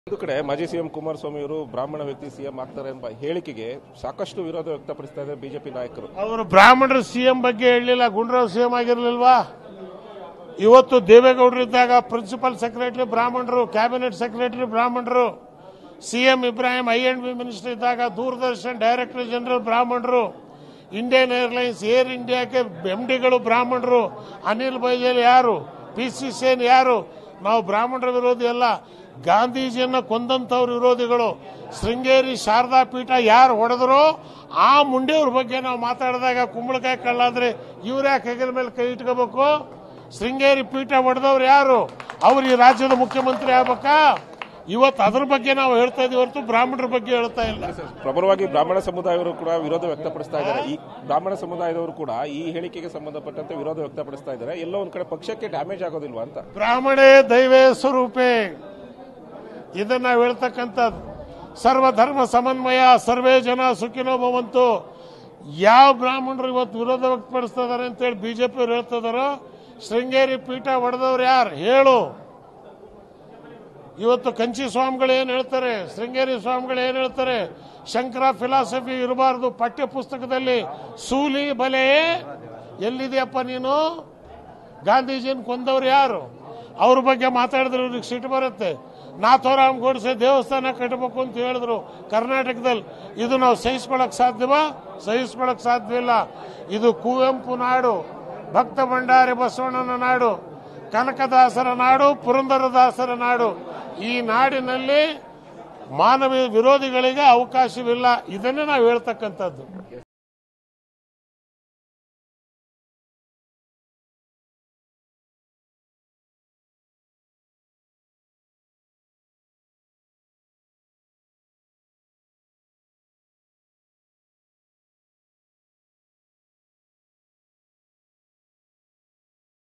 ಒಂದು ಕಡೆ ಮಾಜಿ ಸಿಎಂ ಕುಮಾರಸ್ವಾಮಿ ಅವರು ಬ್ರಾಹ್ಮಣ ವ್ಯಕ್ತಿ ಸಿಎಂ ಆಗ್ತಾರೆ ಎಂಬ ಹೇಳಿಕೆಗೆ ಸಾಕಷ್ಟು ವಿರೋಧ ವ್ಯಕ್ತಪಡಿಸ್ತಾ ಇದ್ದಾರೆ ಬಿಜೆಪಿ ನಾಯಕರು ಅವರು ಬ್ರಾಹ್ಮಣರು ಸಿಎಂ ಬಗ್ಗೆ ಹೇಳಲಿಲ್ಲ ಗುಂಡ್ರಾವ್ ಸಿಎಂ ಆಗಿರ್ಲಿಲ್ವಾ ಇವತ್ತು ದೇವೇಗೌಡರಿದ್ದಾಗ ಪ್ರಿನ್ಸಿಪಲ್ ಸೆಕ್ರೆಟರಿ ಬ್ರಾಹ್ಮಣರು ಕ್ಯಾಬಿನೆಟ್ ಸೆಕ್ರೆಟರಿ ಬ್ರಾಹ್ಮಣರು CM Ibrahim I and B minister ಇದ್ದಾಗ ದೂರದರ್ಶನ್ ಡೈರೆಕ್ಟರ್ ಜನರಲ್ ಬ್ರಾಹ್ಮಣರು ಇಂಡಿಯನ್ ಏರ್ಲೈನ್ಸ್ ಏರ್ ಇಂಡಿಯಾಕ್ಕೆ ಎಂಡಿಗಳು ಬ್ರಾಹ್ಮಣರು ಅನಿಲ್ ಬೈಜಲ್ ಯಾರು ಪಿ ಸಿ ಸೇನ್ ಯಾರು ನಾವು ಬ್ರಾಹ್ಮಣರ ವಿರೋಧಿ ಅಲ್ಲ ಗಾಂಧೀಜಿಯನ್ನ ಕೊಂದಂತವ್ರ ವಿರೋಧಿಗಳು ಶೃಂಗೇರಿ ಶಾರದಾ ಪೀಠ ಯಾರು ಹೊಡೆದರೋ ಆ ಮುಂಡೆಯವ್ರ ಬಗ್ಗೆ ನಾವು ಮಾತಾಡಿದಾಗ ಕುಂಬಳಕಾಯಿ ಕಳ್ಳ ಅಂದ್ರೆ ಇವ್ರ ಯಾಕೆ ಹೆಗಲ ಮೇಲೆ ಕೈ ಇಟ್ಕೋಬೇಕು ಶೃಂಗೇರಿ ಪೀಠ ಹೊಡೆದವ್ರು ಯಾರು ಅವ್ರು ಈ ರಾಜ್ಯದ ಮುಖ್ಯಮಂತ್ರಿ ಆಗ್ಬೇಕಾ ಇವತ್ತು ಅದ್ರ ಬಗ್ಗೆ ನಾವು ಹೇಳ್ತಾ ಇದೀವಿ ಹೊರತು ಬ್ರಾಹ್ಮಣರ ಬಗ್ಗೆ ಹೇಳ್ತಾ ಇಲ್ಲ ಪ್ರಬಲವಾಗಿ ಬ್ರಾಹ್ಮಣ ಸಮುದಾಯವರು ಕೂಡ ವಿರೋಧ ವ್ಯಕ್ತಪಡಿಸ್ತಾ ಇದ್ದಾರೆ ಈ ಬ್ರಾಹ್ಮಣ ಸಮುದಾಯದವರು ಕೂಡ ಈ ಹೇಳಿಕೆಗೆ ಸಂಬಂಧಪಟ್ಟಂತೆ ವಿರೋಧ ವ್ಯಕ್ತಪಡಿಸ್ತಾ ಇದ್ದಾರೆ ಎಲ್ಲೋ ಒಂದ್ ಕಡೆ ಪಕ್ಷಕ್ಕೆ ಡ್ಯಾಮೇಜ್ ಆಗೋದಿಲ್ವಾ ಅಂತ ಬ್ರಾಹ್ಮಣೇ ದೈವೇ ಸ್ವರೂಪೇ ಇದನ್ನ ನಾವು ಹೇಳ್ತಕ್ಕಂಥದ್ದು ಸರ್ವಧರ್ಮ ಸಮನ್ವಯ ಸರ್ವೇ ಜನ ಸುಖಿನೋ ಭವಂತು ಯಾವ ಬ್ರಾಹ್ಮಣರು ಇವತ್ತು ವಿರೋಧ ವ್ಯಕ್ತಪಡಿಸ್ತಾ ಇದಾರೆ ಅಂತೇಳಿ ಬಿಜೆಪಿ ಅವ್ರು ಹೇಳ್ತಾ ಇದಾರೋ ಶೃಂಗೇರಿ ಪೀಠ ಹೊಡೆದವ್ರು ಯಾರು ಹೇಳು ಇವತ್ತು ಕಂಚಿ ಸ್ವಾಮಿಗಳು ಏನ್ ಹೇಳ್ತಾರೆ ಶೃಂಗೇರಿ ಸ್ವಾಮಿಗಳು ಏನ್ ಹೇಳ್ತಾರೆ ಶಂಕರ ಫಿಲಾಸಫಿ ಇರಬಾರದು ಪಠ್ಯ ಪುಸ್ತಕದಲ್ಲಿ ಸೂಲಿ ಬಲೆ ಎಲ್ಲಿದೆಯಪ್ಪ ನೀನು ಗಾಂಧೀಜಿನ ಕೊಂದವ್ರು ಯಾರು ಅವ್ರ ಬಗ್ಗೆ ಮಾತಾಡಿದ್ರೆ ಇವ್ರಿಗೆ ಸಿಟ್ಟು ಬರುತ್ತೆ ನಾಥೋರಾಮ್ ಗೋಡ್ಸೆ ದೇವಸ್ಥಾನ ಕಟ್ಟಬೇಕು ಅಂತ ಹೇಳಿದ್ರು ಕರ್ನಾಟಕದಲ್ಲಿ ಇದು ನಾವು ಸಹಿಸ್ಕೊಳಕ್ ಸಾಧ್ಯವಾ ಸಹಿಸ್ಕೊಳಕ್ ಸಾಧ್ಯವಿಲ್ಲ ಇದು ಕುವೆಂಪು ನಾಡು ಭಕ್ತ ಭಂಡಾರಿ ಬಸವಣ್ಣನ ನಾಡು ಕನಕದಾಸರ ನಾಡು ಪುರಂದರದಾಸರ ನಾಡು ಈ ನಾಡಿನಲ್ಲಿ ಮಾನವೀಯ ವಿರೋಧಿಗಳಿಗೆ ಅವಕಾಶವಿಲ್ಲ ಇದನ್ನೇ ನಾವು ಹೇಳ್ತಕ್ಕಂಥದ್ದು